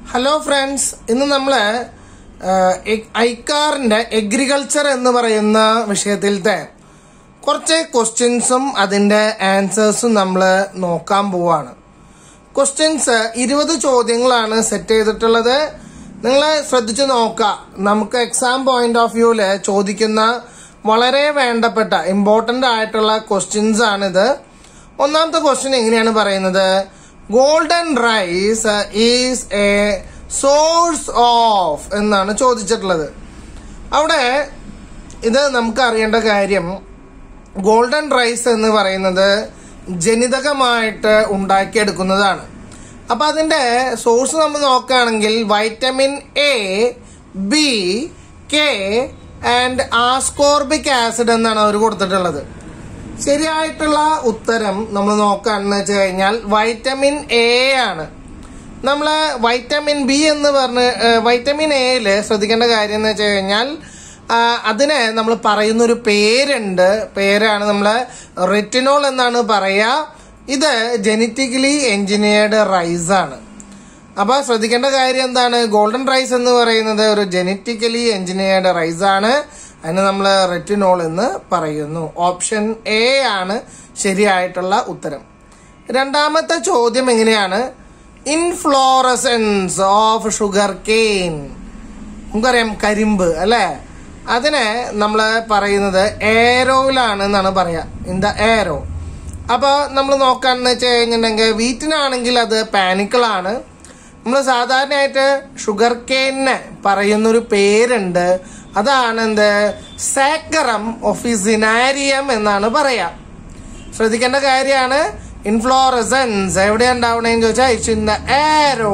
hello friends ഇന്ന് നമ്മൾ ഐക്കാറിന്റെ agriculture എന്ന് പറയുന്ന വിഷയത്തിലത്തെ കുറച്ച് ക്വസ്റ്റ്യൻസും അതിന്റെ ആൻസേഴ്സും നമ്മൾ നോക്കാൻ പോവാണ് ക്വസ്റ്റ്യൻസ് ഇരുപത് ചോദ്യങ്ങളാണ് സെറ്റ് ചെയ്തിട്ടുള്ളത് നിങ്ങൾ ശ്രദ്ധിച്ചു നോക്കുക നമുക്ക് എക്സാം പോയിന്റ് ഓഫ് വ്യൂല് ചോദിക്കുന്ന വളരെ വേണ്ടപ്പെട്ട ഇമ്പോർട്ടന്റ് ആയിട്ടുള്ള ക്വസ്റ്റ്യൻസ് ആണിത് ഒന്നാമത്തെ ക്വസ്റ്റ്യൻ എങ്ങനെയാണ് പറയുന്നത് golden rice is a source of എന്നാണ് ചോദിച്ചിട്ടുള്ളത് അവിടെ ഇത് നമുക്ക് അറിയേണ്ട കാര്യം ഗോൾഡൻ റൈസ് എന്ന് പറയുന്നത് ജനിതകമായിട്ട് ഉണ്ടാക്കിയെടുക്കുന്നതാണ് അപ്പൊ അതിന്റെ സോഴ്സ് നമ്മൾ നോക്കുകയാണെങ്കിൽ vitamin A B K and ascorbic acid എന്നാണ് അവർ കൊടുത്തിട്ടുള്ളത് ശരിയായിട്ടുള്ള ഉത്തരം നമ്മൾ നോക്കുകയാണെന്ന് വെച്ച് കഴിഞ്ഞാൽ വൈറ്റമിൻ എ ആണ് നമ്മൾ വൈറ്റമിൻ ബി എന്ന് പറഞ്ഞ് ഏഹ്, വൈറ്റമിൻ എയില് ശ്രദ്ധിക്കേണ്ട കാര്യം എന്ന് വെച്ച് കഴിഞ്ഞാൽ ആ, അതിന് നമ്മൾ പറയുന്ന ഒരു പേരുണ്ട് പേരാണ് നമ്മൾ റെറ്റിനോൾ എന്നാണ് പറയുക ഇത് ജനറ്റിക്കലി എഞ്ചിനീയർഡ് റൈസ് ആണ് അപ്പൊ ശ്രദ്ധിക്കേണ്ട കാര്യം എന്താണ് ഗോൾഡൻ റൈസ് എന്ന് പറയുന്നത് ഒരു ജനറ്റിക്കലി എഞ്ചിനീയർഡ് റൈസ് ആണ് അതിന് നമ്മൾ റെറ്റിനോൾ എന്ന് പറയുന്നു ഓപ്ഷൻ എ ആണ് ശരിയായിട്ടുള്ള ഉത്തരം രണ്ടാമത്തെ ചോദ്യം എങ്ങനെയാണ് ഇൻഫ്ലോറസൻസ് ഓഫ് ഷുഗർ കെയിൻ നമുക്കറിയാം കരിമ്പ് അല്ലെ അതിനെ നമ്മൾ പറയുന്നത് ഏരോയിലാണ് എന്നാണ് പറയാ ഇൻ ദ ഏരോ അപ്പൊ നമ്മൾ നോക്കാന്ന് വെച്ച് കഴിഞ്ഞിട്ടുണ്ടെങ്കിൽ വീറ്റിനാണെങ്കിൽ അത് പാനിക്കിളാണ് നമ്മൾ സാധാരണയായിട്ട് ഷുഗർ കെയിനെ പറയുന്നൊരു പേരുണ്ട് അതാണ് എന്ത് സാക്കറം ഒഫിസിനാരിയം എന്നാണ് പറയാ ശ്രദ്ധിക്കേണ്ട കാര്യമാണ് ഇൻഫ്ലോറസൻസ് എവിടെ ഉണ്ടാവണേന്ന് ചോദിച്ചാൽ ഇറ്റ്സ് ഇൻ ദ ഏരോ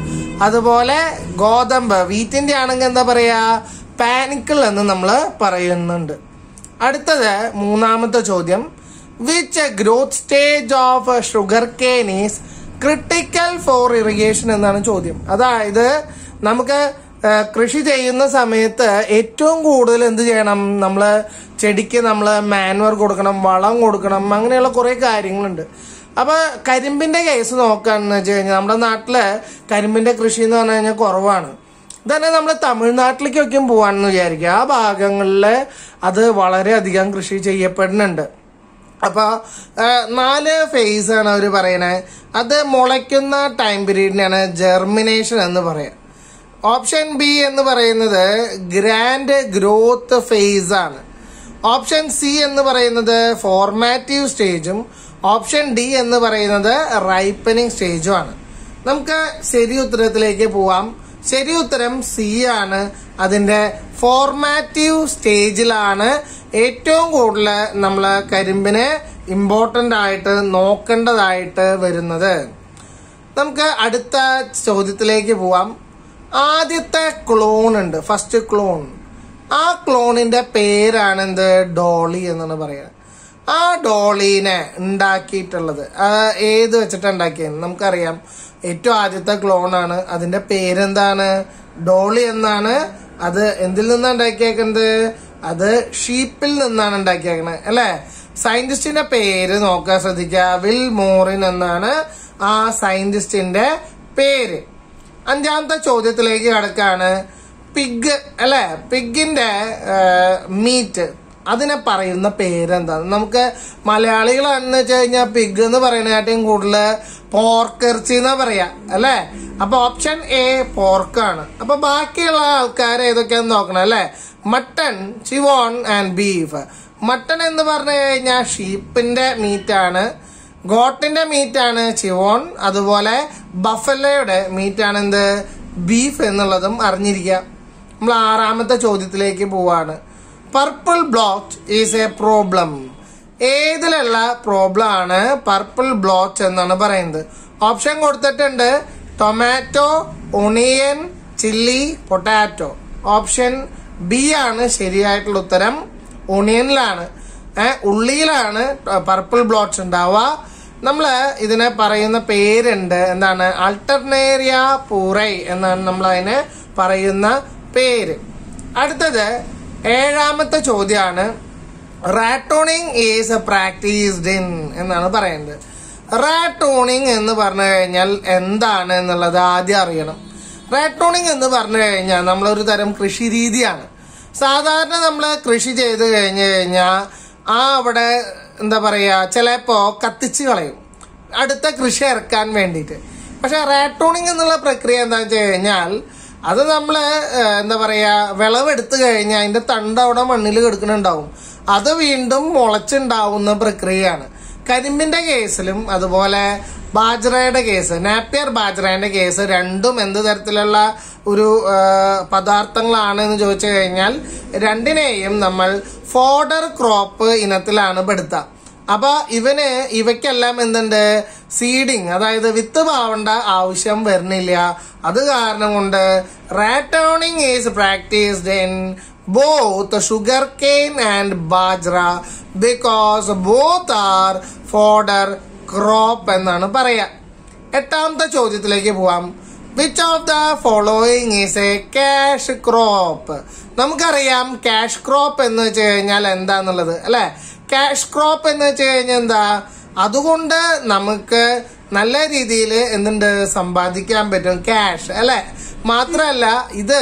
അതുപോലെ ഗോതമ്പ് വീറ്റിന്റെ ആണെങ്കിൽ എന്താ പറയാ പാനിക്കിൾ എന്ന് നമ്മൾ പറയുന്നുണ്ട് അടുത്തത് മൂന്നാമത്തെ ചോദ്യം which growth stage of sugar cane is critical for irrigation എന്നാണ് ചോദ്യം അതായത് നമുക്ക് ആ, കൃഷി ചെയ്യുന്ന സമയത്ത് ഏറ്റവും കൂടുതൽ എന്ത് ചെയ്യണം നമ്മൾ ചെടിക്ക് നമ്മൾ മാനുവർ കൊടുക്കണം വളം കൊടുക്കണം അങ്ങനെയുള്ള കുറെ കാര്യങ്ങളുണ്ട് അപ്പൊ കരിമ്പിന്റെ കേസ് നോക്കുകയാണെന്ന് വെച്ച് കഴിഞ്ഞാൽ നമ്മുടെ നാട്ടില് കരിമ്പിന്റെ കൃഷി എന്ന് പറഞ്ഞു കഴിഞ്ഞാൽ കുറവാണ് തന്നെ നമ്മൾ തമിഴ്നാട്ടിലേക്കൊക്കെ പോവാണെന്ന് വിചാരിക്കുക ആ ഭാഗങ്ങളിൽ അത് വളരെയധികം കൃഷി ചെയ്യപ്പെടുന്നുണ്ട് അപ്പൊ ആ, നാല് ഫേസ് ആണ് അവർ പറയണത് അത് മുളയ്ക്കുന്ന ടൈം പീരീഡിനാണ് ജെർമിനേഷൻ എന്ന് പറയാം ഓപ്ഷൻ ബി എന്ന് പറയുന്നത് ഗ്രാൻഡ് ഗ്രോത്ത് ഫേസ് ആണ് ഓപ്ഷൻ സി എന്ന് പറയുന്നത് ഫോർമാറ്റീവ് സ്റ്റേജും ഓപ്ഷൻ ഡി എന്ന് പറയുന്നത് റൈപ്പനിങ് സ്റ്റേജും ആണ് നമുക്ക് ശരി ഉത്തരത്തിലേക്ക് പോവാം ശരി ഉത്തരം സി ആണ് അതിന്റെ ഫോർമാറ്റീവ് സ്റ്റേജിലാണ് ഏറ്റവും കൂടുതൽ നമ്മൾ കരിമ്പിനെ ഇമ്പോർട്ടന്റ് ആയിട്ട് നോക്കേണ്ടതായിട്ട് വരുന്നത് നമുക്ക് അടുത്ത ചോദ്യത്തിലേക്ക് പോവാം ആദ്യത്തെ ക്ലോൺ ഉണ്ട് ഫസ്റ്റ് ക്ലോൺ ആ ക്ലോണിന്റെ പേരാണ് എന്ത് ഡോളി എന്നാണ് പറയുന്നത് ആ ഡോളീനെ ഉണ്ടാക്കിയിട്ടുള്ളത് ആ ഏത് വെച്ചിട്ടാണ് ഉണ്ടാക്കിയത് നമുക്കറിയാം ഏറ്റവും ആദ്യത്തെ ക്ലോൺ ആണ് അതിന്റെ പേരെന്താണ് ഡോളി എന്നാണ് അത് എന്തിൽ നിന്നാണ് ഉണ്ടാക്കിയേക്കുന്നത് അത് ഷീപ്പിൽ നിന്നാണ് ഉണ്ടാക്കിയേക്കുന്നത് അല്ലെ സയന്റിസ്റ്റിന്റെ പേര് നോക്കാൻ ശ്രദ്ധിക്കുക വിൽ മോറിൻ എന്നാണ് ആ സയന്റിസ്റ്റിന്റെ പേര് അഞ്ചാമത്തെ ചോദ്യത്തിലേക്ക് കടക്കാണ് പിഗ് അല്ലെ പിഗിന്റെ മീറ്റ് അതിനെ പറയുന്ന പേരെന്താണ് നമുക്ക് മലയാളികളാണെന്ന് വെച്ച് കഴിഞ്ഞാൽ പിഗ് എന്ന് പറയുന്നതിനായിട്ടും കൂടുതൽ പോർക്കിറച്ചി എന്നാ പറയാ അല്ലെ അപ്പൊ ഓപ്ഷൻ എ പോർക്കാണ് അപ്പൊ ബാക്കിയുള്ള ആൾക്കാർ ഏതൊക്കെയാന്ന് നോക്കണം അല്ലെ mutton chevon and beef mutton എന്ന് പറഞ്ഞു കഴിഞ്ഞാൽ ഷീപ്പിന്റെ മീറ്റ് ആണ് ഗോട്ടിന്റെ മീറ്റ് ആണ് ചിവോൺ അതുപോലെ ബഫലയുടെ മീറ്റ് ആണ് എന്ത് ബീഫ് എന്നുള്ളതും അറിഞ്ഞിരിക്കുക നമ്മൾ ആറാമത്തെ ചോദ്യത്തിലേക്ക് പോവാണ് purple blotch is a problem ഏതിലുള്ള പ്രോബ്ലം ആണ് പർപ്പിൾ ബ്ലോച്ച് എന്നാണ് പറയുന്നത് ഓപ്ഷൻ കൊടുത്തിട്ടുണ്ട് tomato onion chilli potato option B ആണ് ശരിയായിട്ടുള്ള ഉത്തരം ഒണിയനിലാണ് ഏഹ് ഉള്ളിയിലാണ് പർപ്പിൾ ബ്ലോട്ട്സ് ഉണ്ടാവുക നമ്മൾ ഇതിനെ പറയുന്ന പേരുണ്ട് എന്താണ് അൾട്ടർനേറിയ പൂറൈ എന്നാണ് നമ്മൾ അതിനെ പറയുന്ന പേര് അടുത്തത് ഏഴാമത്തെ ചോദ്യമാണ് റാറ്റോണിങ് ഈസ് പ്രാക്ടീസ്ഡ് ഇൻ എന്നാണ് പറയുന്നത് റാറ്റോണിങ് എന്ന് പറഞ്ഞു കഴിഞ്ഞാൽ എന്താണ് എന്നുള്ളത് ആദ്യം അറിയണം റാറ്റോണിങ് എന്ന് പറഞ്ഞു കഴിഞ്ഞാൽ നമ്മളൊരു തരം കൃഷി രീതിയാണ് സാധാരണ നമ്മൾ കൃഷി ചെയ്ത് കഴിഞ്ഞ് കഴിഞ്ഞാൽ ആ അവിടെ എന്താ പറയുക ചിലപ്പോ കത്തിച്ച് കളയും അടുത്ത കൃഷി ഇറക്കാൻ വേണ്ടിയിട്ട് പക്ഷെ റാറ്റോണിങ് എന്നുള്ള പ്രക്രിയ എന്താ വെച്ച് കഴിഞ്ഞാൽ അത് നമ്മൾ എന്താ പറയാ വിളവെടുത്ത് കഴിഞ്ഞാൽ അതിന്റെ തണ്ട് അവിടെ മണ്ണിൽ കിടക്കുന്നുണ്ടാവും അത് വീണ്ടും മുളച്ചുണ്ടാവുന്ന പ്രക്രിയയാണ് കരിമ്പിന്റെ കേസിലും അതുപോലെ ബാജ്രയുടെ കേസ് നാപ്പിയർ ബാജ്രയുടെ കേസ് രണ്ടും എന്ത് തരത്തിലുള്ള ഒരു ആ, പദാർത്ഥങ്ങളാണ് എന്ന് ചോദിച്ചു കഴിഞ്ഞാൽ രണ്ടിനെയും നമ്മൾ ഫോഡർ ക്രോപ്പ് ഇനത്തിലാണ് പെടുത്തുക അപ്പൊ ഇവന് ഇവയ്ക്കെല്ലാം എന്തുണ്ട് സീഡിങ് അതായത് വിത്ത് പാവേണ്ട ആവശ്യം വരുന്നില്ല അത് കാരണം കൊണ്ട് ratooning is practised in both sugar cane and bajra because both are fodder crop എന്നാണ് പറയാ എട്ടാമത്തെ ചോദ്യത്തിലേക്ക് പോവാം which of the following is a cash crop നമുക്കറിയാം ക്യാഷ് ക്രോപ്പ് എന്ന് വെച്ച് കഴിഞ്ഞാൽ എന്താന്നുള്ളത് അല്ലെ ക്യാഷ് ക്രോപ്പ് എന്ന് വെച്ച് കഴിഞ്ഞാൽ എന്താ അതുകൊണ്ട് നമുക്ക് നല്ല രീതിയിൽ എന്തുണ്ട് സമ്പാദിക്കാൻ പറ്റും ക്യാഷ് അല്ലെ മാത്രല്ല ഇത്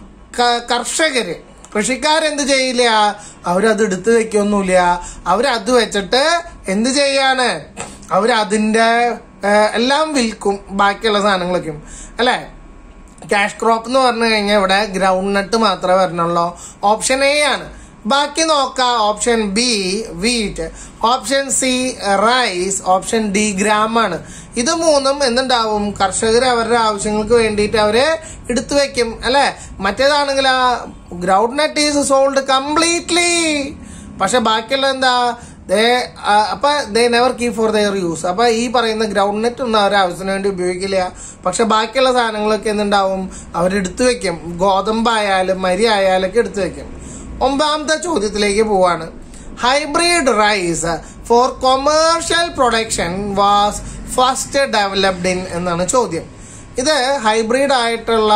ക- കർഷകര് കൃഷിക്കാരെന്ത് ചെയ്യില്ല അവരത് എടുത്തു വെക്കൊന്നുമില്ല അവരത് വെച്ചിട്ട് എന്ത് ചെയ്യാണ് അവരതിന്റെ ഏഹ്, എല്ലാം വിൽക്കും ബാക്കിയുള്ള സാധനങ്ങളൊക്കെയും അല്ലെ ക്യാഷ് ക്രോപ്പ് എന്ന് പറഞ്ഞു കഴിഞ്ഞാൽ ഇവിടെ ഗ്രൗണ്ട് നട്ട് മാത്രമേ വരണുള്ളൂ ഓപ്ഷൻ എ ആണ് ബാക്കി നോക്കാം option B wheat option C rice option D gram ആണ് ഇത് മൂന്നും എന്തുണ്ടാവും കർഷകർ അവരുടെ ആവശ്യങ്ങൾക്ക് വേണ്ടിയിട്ട് അവര് എടുത്തു വെക്കും അല്ലെ മറ്റേതാണെങ്കിൽ ആ groundnut is sold completely പക്ഷെ ബാക്കിയുള്ള എന്താ ദേ ആ, അപ്പൊ they never keep for their use അപ്പൊ ഈ പറയുന്ന ഗ്രൗണ്ട് നെറ്റ് ഒന്നും അവർ ആവശ്യത്തിന് വേണ്ടി ഉപയോഗിക്കില്ല പക്ഷെ ബാക്കിയുള്ള സാധനങ്ങളൊക്കെ എന്തുണ്ടാവും അവരെടുത്തു വെക്കും ഗോതമ്പായാലും മരി ആയാലും ഒക്കെ എടുത്തു വെക്കും ഒമ്പതാമത്തെ ചോദ്യത്തിലേക്ക് പോവാണ് hybrid rice for commercial production was first developed in എന്നാണ് ചോദ്യം ഇത് ഹൈബ്രിഡ് ആയിട്ടുള്ള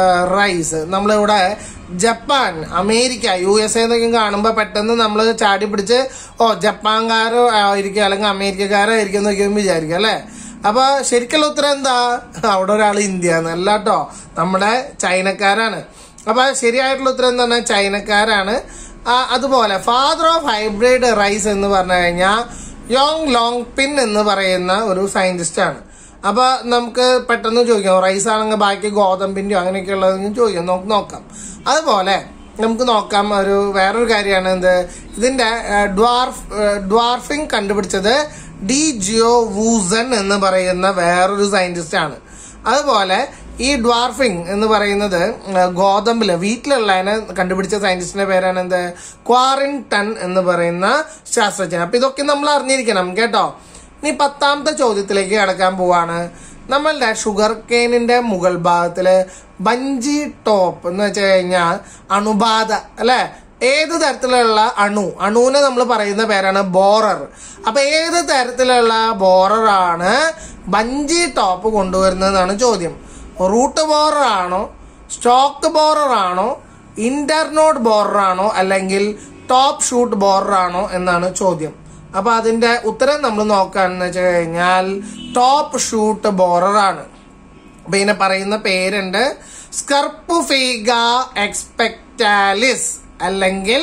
റൈസ് നമ്മളിവിടെ Japan America U S A എന്നൊക്കെ കാണുമ്പോൾ പെട്ടെന്ന് നമ്മൾ ചാടി പിടിച്ച് ഓ ജപ്പാൻകാരോ ആയിരിക്കും അല്ലെങ്കിൽ അമേരിക്കക്കാരായിരിക്കും എന്നൊക്കെ വിചാരിക്കും അല്ലെ അപ്പൊ ശരിക്കുള്ള ഉത്തരം എന്താ അവിടെ ഒരാൾ ഇന്ത്യ എന്നല്ല കേട്ടോ നമ്മുടെ ചൈനക്കാരാണ് അപ്പൊ ശരിയായിട്ടുള്ള ഉത്തരം എന്ന് പറഞ്ഞാൽ ചൈനക്കാരാണ് ആ, അതുപോലെ ഫാദർ ഓഫ് ഹൈബ്രിഡ് റൈസ് എന്ന് പറഞ്ഞു കഴിഞ്ഞാൽ യോങ് ലോങ് പിൻ എന്ന് പറയുന്ന ഒരു സയന്റിസ്റ്റ് ആണ് അപ്പൊ നമുക്ക് പെട്ടെന്ന് ചോദിക്കാം റൈസ് ആണെങ്കിൽ ബാക്കി ഗോതമ്പിന്റെയോ അങ്ങനെയൊക്കെ ഉള്ളതെങ്കിലും ചോദിക്കാം നമുക്ക് നോക്കാം അതുപോലെ നമുക്ക് നോക്കാം ഒരു വേറൊരു കാര്യമാണ് എന്ത് ഇതിന്റെ ഡ്വാർഫ് ഡ്വാർഫിംഗ് കണ്ടുപിടിച്ചത് ഡി ജിയോ വൂസൺ എന്ന് പറയുന്ന വേറൊരു സയന്റിസ്റ്റ് ആണ് അതുപോലെ ഈ ഡ്വാർഫിംഗ് എന്ന് പറയുന്നത് ആ, ഗോതമ്പില് വീട്ടിലുള്ളതിനെ കണ്ടുപിടിച്ച സയന്റിസ്റ്റിന്റെ പേരാണ് എന്ത് ക്വാറിൻടൺ എന്ന് പറയുന്ന ശാസ്ത്രജ്ഞൻ അപ്പൊ ഇതൊക്കെ നമ്മൾ അറിഞ്ഞിരിക്കണം കേട്ടോ ഇനി പത്താമത്തെ ചോദ്യത്തിലേക്ക് കടക്കാൻ പോവാണ് നമ്മളുടെ ഷുഗർ കെയിനിന്റെ മുകൾ ഭാഗത്തില് ബഞ്ചി ടോപ്പ് എന്ന് വെച്ച് കഴിഞ്ഞാൽ അണുബാധ അല്ലെ ഏത് തരത്തിലുള്ള അണു അണുവിനെ നമ്മൾ പറയുന്ന പേരാണ് ബോറർ അപ്പൊ ഏത് തരത്തിലുള്ള ബോററാണ് ബഞ്ചി ടോപ്പ് കൊണ്ടുവരുന്നതെന്നാണ് ചോദ്യം റൂട്ട് ബോറർ ആണോ സ്റ്റോക്ക് ബോറർ ആണോ ഇന്റർനോഡ് ബോറർ ആണോ അല്ലെങ്കിൽ ടോപ്പ് ഷൂട്ട് ബോറർ ആണോ എന്നാണ് ചോദ്യം അപ്പൊ അതിന്റെ ഉത്തരം നമ്മൾ നോക്കുകയാണെന്ന് വെച്ച് കഴിഞ്ഞാൽ ടോപ്പ് ഷൂട്ട് ബോറർ ആണ് അപ്പൊ ഇതിനെ പറയുന്ന പേരുണ്ട് സ്കർപ്പുഫേഗ എക്സ്പെക്ടാലിസ് അല്ലെങ്കിൽ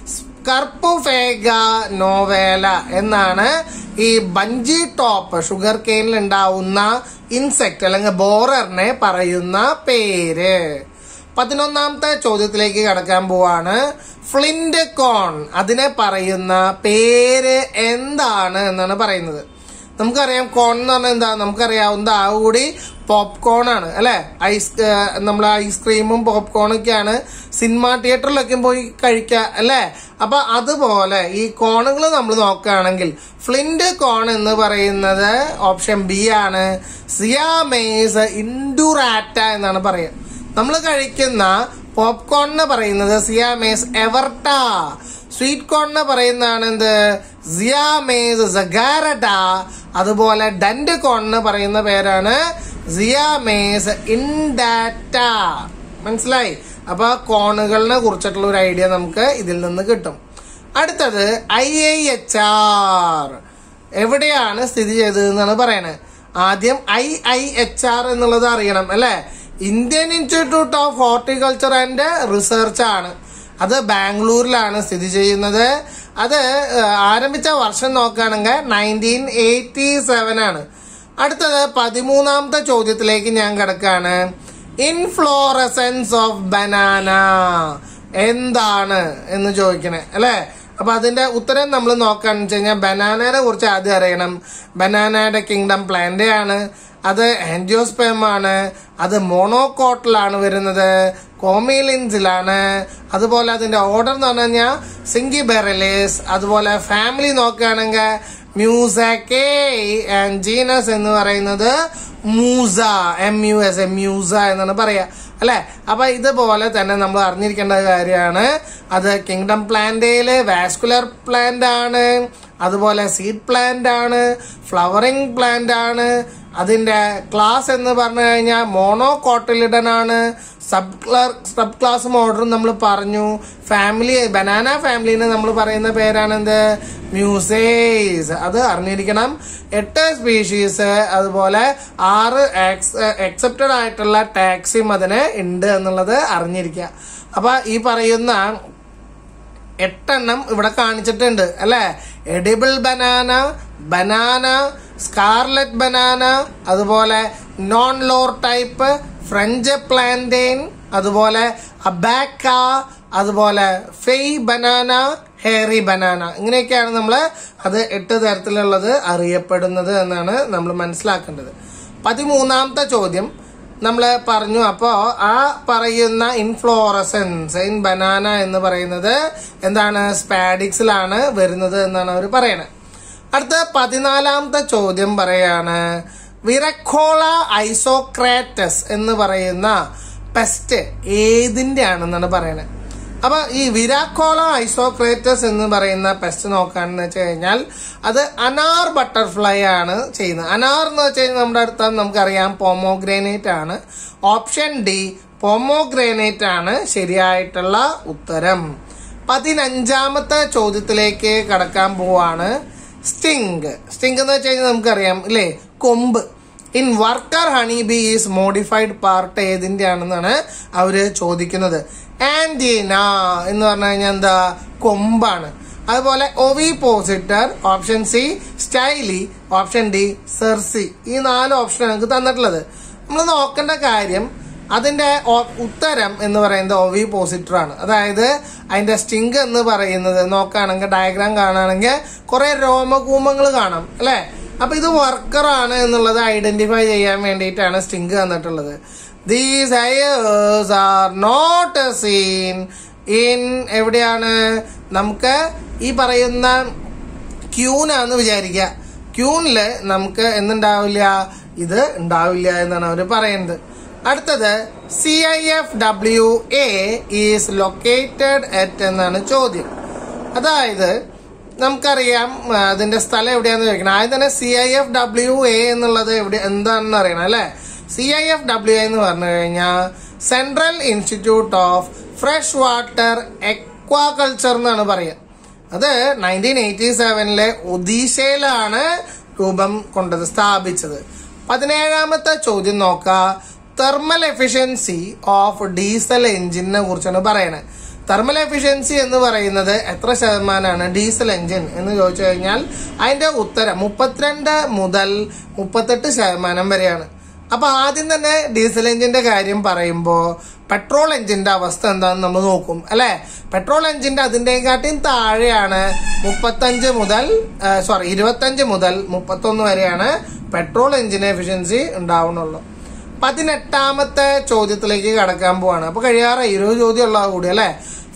സ്കർപ്പുഫേഗ നോവേല എന്നാണ് ഈ ബഞ്ചി ടോപ്പ് ഷുഗർ കെയിനിൽ ഉണ്ടാവുന്ന ഇൻസെക്ട് അല്ലെങ്കിൽ ബോററിനെ പറയുന്ന പേര് പതിനൊന്നാമത്തെ ചോദ്യത്തിലേക്ക് കടക്കാൻ പോവാണ് ഫ്ലിന്റ് കോൺ അതിനെ പറയുന്ന പേര് എന്താണ് എന്നാണ് പറയുന്നത് നമുക്കറിയാം കോൺ എന്ന് പറഞ്ഞാൽ എന്താ നമുക്കറിയാവുന്ന ആ കൂടി പോപ്കോൺ ആണ് അല്ലെ ഐസ് നമ്മൾ ഐസ്ക്രീമും പോപ്കോണും ഒക്കെയാണ് സിനിമ തിയേറ്ററിലൊക്കെ പോയി കഴിക്കുക അല്ലെ അപ്പൊ അതുപോലെ ഈ കോണുകൾ നമ്മൾ നോക്കുകയാണെങ്കിൽ ഫ്ലിന്റ് കോൺ എന്ന് പറയുന്നത് ഓപ്ഷൻ ബി ആണ് സിയാമേസ് ഇൻഡുറാറ്റ എന്നാണ് പറയുക നമ്മൾ കഴിക്കുന്ന പോപ്കോണിന് പറയുന്നത് സിയാമേസ് എവർട്ട സ്വീറ്റ് കോണിന് പറയുന്നതാണ് എന്ത് സിയാമേസ് സഗാരട്ട അതുപോലെ ഡന്റ് കോണിന് പറയുന്ന പേരാണ് സിയാമേസ് ഇൻഡാറ്റ മനസ്സിലായി അപ്പൊ കോണുകളിനെ കുറിച്ചിട്ടുള്ള ഒരു ഐഡിയ നമുക്ക് ഇതിൽ നിന്ന് കിട്ടും അടുത്തത് ഐ ഐ എച്ച് ആർ എവിടെയാണ് സ്ഥിതി ചെയ്തതെന്നാണ് പറയണത് ആദ്യം ഐ ഐ എച്ച് ആർ എന്നുള്ളത് അറിയണം അല്ലെ Indian Institute of Horticulture and Research ആണ് അത് ബാംഗ്ലൂരിലാണ് സ്ഥിതി ചെയ്യുന്നത് അത് ഏഹ്, ആരംഭിച്ച വർഷം നോക്കുകയാണെങ്കിൽ നയൻറ്റീൻ എയ്റ്റി സെവൻ ആണ് അടുത്തത് പതിമൂന്നാമത്തെ ചോദ്യത്തിലേക്ക് ഞാൻ കിടക്കാണ് ഇൻഫ്ലോറസൻസ് ഓഫ് ബനാന എന്താണ് എന്ന് ചോദിക്കണേ അല്ലേ അപ്പൊ അതിന്റെ ഉത്തരം നമ്മൾ നോക്കാന്ന് വെച്ച് കഴിഞ്ഞാൽ ബനാനയെ കുറിച്ച് ആദ്യം അറിയണം ബനാനയുടെ കിങ്ഡം പ്ലാന്റ് ആണ് അത് ആൻജിയോസ്പെം ആണ് അത് മോണോകോട്ടിലാണ് വരുന്നത് കോമിലിൻസിലാണ് അതുപോലെ അതിന്റെ ഓർഡർ എന്ന് പറഞ്ഞു കഴിഞ്ഞാൽ സിംഗി ബെറലേസ് അതുപോലെ ഫാമിലി നോക്കുകയാണെങ്കിൽ മ്യൂസക്കേ ആൻഡ് ജീനസ് എന്ന് പറയുന്നത് മൂസ എം യു എസ് എം മ്യൂസ എന്നാണ് പറയാ അല്ലെ അപ്പൊ ഇതുപോലെ തന്നെ നമ്മൾ അറിഞ്ഞിരിക്കേണ്ട കാര്യമാണ് അത് കിങ്ഡം പ്ലാന്റയില് വാസ്കുലർ പ്ലാന്റ് ആണ് അതുപോലെ സീഡ് പ്ലാന്റ് ആണ് ഫ്ലവറിംഗ് പ്ലാന്റ് ആണ് അതിന്റെ ക്ലാസ് എന്ന് പറഞ്ഞു കഴിഞ്ഞാൽ മോണോ കോട്ടിലിഡൻ ആണ് സബ് ക്ലാ സബ് ക്ലാസ് ഓർഡറും നമ്മൾ പറഞ്ഞു ഫാമിലി ബനാന ഫാമിലിന് നമ്മൾ പറയുന്ന പേരാണ് എന്ത് മ്യൂസേസ് അത് അറിഞ്ഞിരിക്കണം എട്ട് സ്പീഷീസ് അതുപോലെ ആറ് എക്സെപ്റ്റഡ് ആയിട്ടുള്ള ടാക്സിം അതിന് ഉണ്ട് എന്നുള്ളത് അറിഞ്ഞിരിക്കുക അപ്പൊ ഈ പറയുന്ന എട്ടെണ്ണം ഇവിടെ കാണിച്ചിട്ടുണ്ട് അല്ലെ edible banana banana scarlet banana അതുപോലെ നോൺ ലോർ ടൈപ്പ് ഫ്രഞ്ച് പ്ലാന്റെയിൻ അതുപോലെ അബാക്ക അതുപോലെ ഫെയ് ബനാന ഹെയറി ബനാന ഇങ്ങനെയൊക്കെയാണ് നമ്മൾ അത് എട്ട് തരത്തിലുള്ളത് അറിയപ്പെടുന്നത് എന്നാണ് നമ്മൾ മനസ്സിലാക്കേണ്ടത് പതിമൂന്നാമത്തെ ചോദ്യം നമ്മൾ പറഞ്ഞു അപ്പോൾ ആ പറയുന്ന ഇൻഫ്ലോറസൻസ് ഇൻ ബനാന എന്ന് പറയുന്നത് എന്താണ് സ്പാഡിക്സിലാണ് വരുന്നത് എന്നാണ് അവർ പറയണത് അടുത്ത പതിനാലാമത്തെ ചോദ്യം പറയാണ് വിറക്കോള ഐസോക്രാറ്റസ് എന്ന് പറയുന്ന പെസ്റ്റ് ഏതിന്റെ ആണെന്നാണ് പറയണത് അപ്പൊ ഈ വിരാക്കോള ഐസോക്രേറ്റസ് എന്ന് പറയുന്ന പെസ്റ്റ് നോക്കാന്ന് വെച്ച് കഴിഞ്ഞാൽ അത് അനാർ ബട്ടർഫ്ലൈ ആണ് ചെയ്യുന്നത് അനാർ എന്ന് വെച്ച് കഴിഞ്ഞാൽ നമ്മുടെ അടുത്ത് നമുക്കറിയാം പോമോഗ്രാനൈറ്റ് ആണ് ഓപ്ഷൻ ഡി പോമോഗ്രാനൈറ്റ് ആണ് ശരിയായിട്ടുള്ള ഉത്തരം പതിനഞ്ചാമത്തെ ചോദ്യത്തിലേക്ക് കടക്കാൻ പോവാണ് സ്റ്റിങ് സ്റ്റിങ് എന്ന് വെച്ച് കഴിഞ്ഞാൽ നമുക്കറിയാം ഇല്ലേ കൊമ്പ് in worker honey bee is modified part ഏതിന്റെ ആണെന്നാണ് അവര് ചോദിക്കുന്നത് ആന്റീന എന്ന് പറഞ്ഞു കഴിഞ്ഞാൽ എന്താ കൊമ്പാണ് അതുപോലെ ovipositor option C styli option D cerci ഈ നാല് ഓപ്ഷൻ നമുക്ക് തന്നിട്ടുള്ളത് നമ്മൾ നോക്കേണ്ട കാര്യം അതിന്റെ ഓ- ഉത്തരം എന്ന് പറയുന്നത് ഒവി പോസിറ്റർ ആണ് അതായത് അതിന്റെ സ്റ്റിങ് എന്ന് പറയുന്നത് നോക്കുകയാണെങ്കിൽ ഡയഗ്രാം കാണുകയാണെങ്കിൽ കുറെ രോമകൂമങ്ങൾ കാണാം അല്ലെ അപ്പൊ ഇത് വർക്കർ ആണ് എന്നുള്ളത് ഐഡന്റിഫൈ ചെയ്യാൻ വേണ്ടിയിട്ടാണ് സ്റ്റിങ് തന്നിട്ടുള്ളത് these hairs are not seen in എവിടെയാണ് നമുക്ക് ഈ പറയുന്ന ക്യൂനാന്ന് വിചാരിക്കുക ക്യൂനില് നമുക്ക് എന്തുണ്ടാവില്ല ഇത് ഉണ്ടാവില്ല എന്നാണ് അവർ പറയുന്നത് അടുത്തത് C I F W A is located at എന്നാണ് ചോദ്യം അതായത് നമുക്കറിയാം ആ, അതിന്റെ സ്ഥലം എവിടെയാന്ന് ചോദിക്കണം ആദ്യം തന്നെ C I F W A എന്നുള്ളത് എവിടെ എന്താണെന്ന് അറിയണം അല്ലെ സി ഐ എഫ് ഡബ്ല്യു എന്ന് പറഞ്ഞു കഴിഞ്ഞാൽ Central Institute of Fresh Water Aquaculture എന്നാണ് പറയുക അത് നയൻറ്റീൻ എയ്റ്റി സെവനിലെ ഒഡീഷയിലാണ് രൂപം കൊണ്ടത് സ്ഥാപിച്ചത് പതിനേഴാമത്തെ ചോദ്യം നോക്ക തെർമൽ എഫിഷ്യൻസി ഓഫ് ഡീസൽ എഞ്ചിനെ കുറിച്ചാണ് പറയണത് തെർമൽ എഫിഷ്യൻസി എന്ന് പറയുന്നത് എത്ര ശതമാനമാണ് ഡീസൽ എഞ്ചിൻ എന്ന് ചോദിച്ചു കഴിഞ്ഞാൽ അതിന്റെ ഉത്തരം മുപ്പത്തിരണ്ട് മുതൽ മുപ്പത്തെട്ട് ശതമാനം വരെയാണ് അപ്പൊ ആദ്യം തന്നെ ഡീസൽ എഞ്ചിന്റെ കാര്യം പറയുമ്പോൾ പെട്രോൾ എഞ്ചിന്റെ അവസ്ഥ എന്താണെന്ന് നമ്മൾ നോക്കും അല്ലെ പെട്രോൾ എഞ്ചിന്റെ അതിന്റെക്കാട്ടിയും താഴെയാണ് മുപ്പത്തഞ്ച് മുതൽ സോറി ഇരുപത്തഞ്ച് മുതൽ മുപ്പത്തൊന്ന് വരെയാണ് പെട്രോൾ എഞ്ചിന് എഫിഷ്യൻസി ഉണ്ടാവുന്നുള്ളൂ പതിനെട്ടാമത്തെ ചോദ്യത്തിലേക്ക് കടക്കാൻ പോവാണ് അപ്പൊ കഴിയാറ് ഇരുപത് ചോദ്യം ഉള്ളത് കൂടി അല്ലെ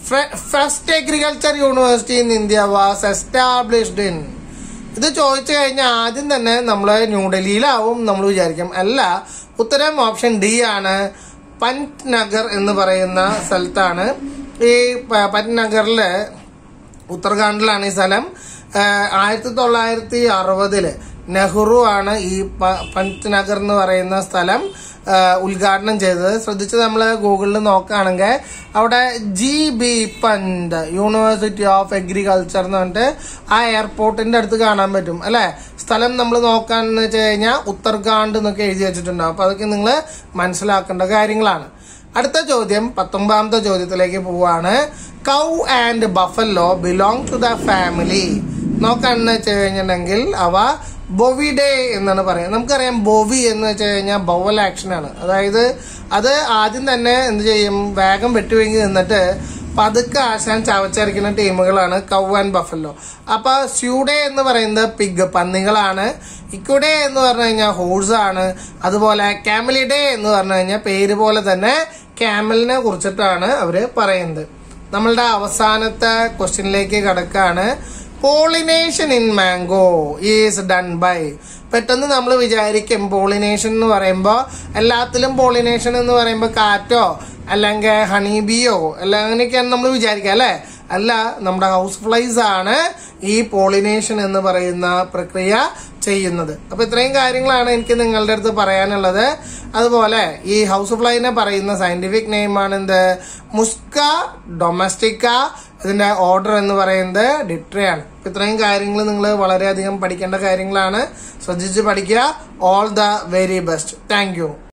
first agriculture university in India was established in ഇത് ചോദിച്ചു കഴിഞ്ഞാൽ ആദ്യം തന്നെ നമ്മൾ ന്യൂഡൽഹിയിലാവും നമ്മൾ വിചാരിക്കും അല്ല ഉത്തരം ഓപ്ഷൻ ഡി ആണ് പന്റ് നഗർ എന്ന് പറയുന്ന സ്ഥലത്താണ് ഈ പ- പന്റ് നഗറില് ഉത്തരാഖണ്ഡിലാണ് ഈ സ്ഥലം ആയിരത്തി തൊള്ളായിരത്തി അറുപതില് നെഹ്റു ആണ് ഈ പ- പഞ്ച്നഗർ എന്ന് പറയുന്ന സ്ഥലം ആ, ഉദ്ഘാടനം ചെയ്തത് ശ്രദ്ധിച്ച് നമ്മൾ ഗൂഗിളിൽ നോക്കുകയാണെങ്കിൽ അവിടെ G B Pant University of Agriculture എന്ന് പറഞ്ഞിട്ട് ആ എയർപോർട്ടിന്റെ അടുത്ത് കാണാൻ പറ്റും അല്ലെ സ്ഥലം നമ്മൾ നോക്കാന്ന് വെച്ച് കഴിഞ്ഞാൽ ഉത്തർഖാണ്ട് എന്നൊക്കെ എഴുതി വെച്ചിട്ടുണ്ടാവും അപ്പൊ അതൊക്കെ നിങ്ങൾ മനസ്സിലാക്കേണ്ട കാര്യങ്ങളാണ് അടുത്ത ചോദ്യം പത്തൊമ്പതാമത്തെ ചോദ്യത്തിലേക്ക് പോവാണ് cow and buffalo belong to the family നോക്കാന്ന് വെച്ച് കഴിഞ്ഞിട്ടുണ്ടെങ്കിൽ അവ ബൊവിഡേ എന്നാണ് പറയുന്നത് നമുക്കറിയാം ബൊവി എന്ന് വെച്ച് കഴിഞ്ഞാൽ ബവൽ ആക്ഷൻ ആണ് അതായത് അത് ആദ്യം തന്നെ എന്ത് ചെയ്യും വേഗം വെട്ടുവെങ്കിൽ നിന്നിട്ട് പതുക്കെ ആശാൻ ചവച്ചരയ്ക്കുന്ന ടീമുകളാണ് കൗ ആൻഡ് ബഫല്ലോ അപ്പൊ സ്യൂഡേ എന്ന് പറയുന്നത് പിഗ് പന്നികളാണ് ഇക്കുഡേ എന്ന് പറഞ്ഞു കഴിഞ്ഞാൽ ഹോഴ്സ് ആണ് അതുപോലെ ക്യാമലിഡേ എന്ന് പറഞ്ഞു കഴിഞ്ഞാൽ പേര് പോലെ തന്നെ ക്യാമലിനെ കുറിച്ചിട്ടാണ് അവര് പറയുന്നത് നമ്മളുടെ അവസാനത്തെ ക്വസ്റ്റ്യനിലേക്ക് കിടക്കാണ് pollination in mango is done by പെട്ടെന്ന് നമ്മൾ വിചാരിക്കും പോളിനേഷൻ എന്ന് പറയുമ്പോൾ എല്ലാത്തിലും പോളിനേഷൻ എന്ന് പറയുമ്പോൾ കാറ്റോ അല്ലെങ്കിൽ ഹണിബിയോ അല്ല അങ്ങനെയൊക്കെയാണ് നമ്മൾ വിചാരിക്കുക അല്ലെ അല്ല നമ്മുടെ ഹൗസ് ഫ്ലൈസ് ആണ് ഈ പോളിനേഷൻ എന്ന് പറയുന്ന പ്രക്രിയ ചെയ്യുന്നത് അപ്പൊ ഇത്രയും കാര്യങ്ങളാണ് എനിക്ക് നിങ്ങളുടെ അടുത്ത് പറയാനുള്ളത് അതുപോലെ ഈ ഹൗസ് ഫ്ലൈനെ പറയുന്ന സയന്റിഫിക് നെയിമാണ് എന്ത് മുസ്ക ഡൊമസ്റ്റിക്ക ഇതിന്റെ ഓർഡർ എന്ന് പറയുന്നത് ഡിട്രയാണ് അപ്പൊ ഇത്രയും കാര്യങ്ങൾ നിങ്ങൾ വളരെയധികം പഠിക്കേണ്ട കാര്യങ്ങളാണ് ശ്രദ്ധിച്ച് പഠിക്കുക all the very best thank U